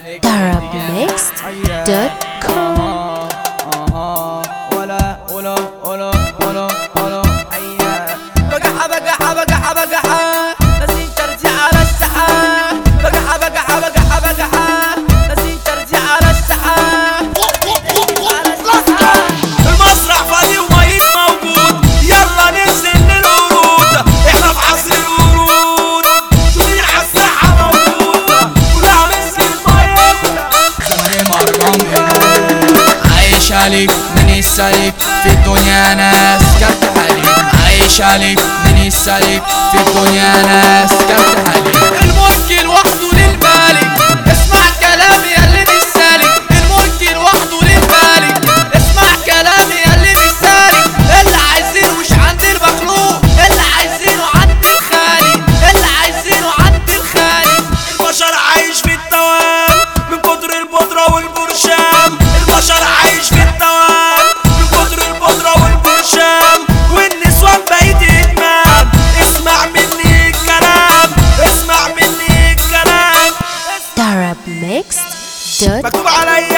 darabmixed.com ولا ولا ولا ولا ولا أيا بقحة بقحة بقحة بقحة لازم ترجع على الساحة بقحة بقحة بقحة بقحة لازم ترجع على الساحة على الساحة المسرح فاضي وميت موجود يلا ننزل للورود احنا في عصر الورود شوفين على الساحة موجودة كلها مسك الميت زماني مهرجان جنود عايش عليك من السالك في الدنيا ناس كبت عليك عايش عليك من السالك في الدنيا ناس كبت عليك الملك لوحده للمالك اسمع كلامي يا اللي مش سالك الملك لوحده للمالك اسمع كلامي يا اللي مش سالك اللي عايزينه مش عند المخلوق اللي عايزينه عند الخالق اللي عايزينه عند الخالق البشر عايش في التوام من كتر البودرة والبرشام البشر عايش في التوام من كتر البودرة والبرشام والنسوان بقيت ادمان اسمع مني الكلام اسمع مني الكلام darabmixed.com مكتوب عليا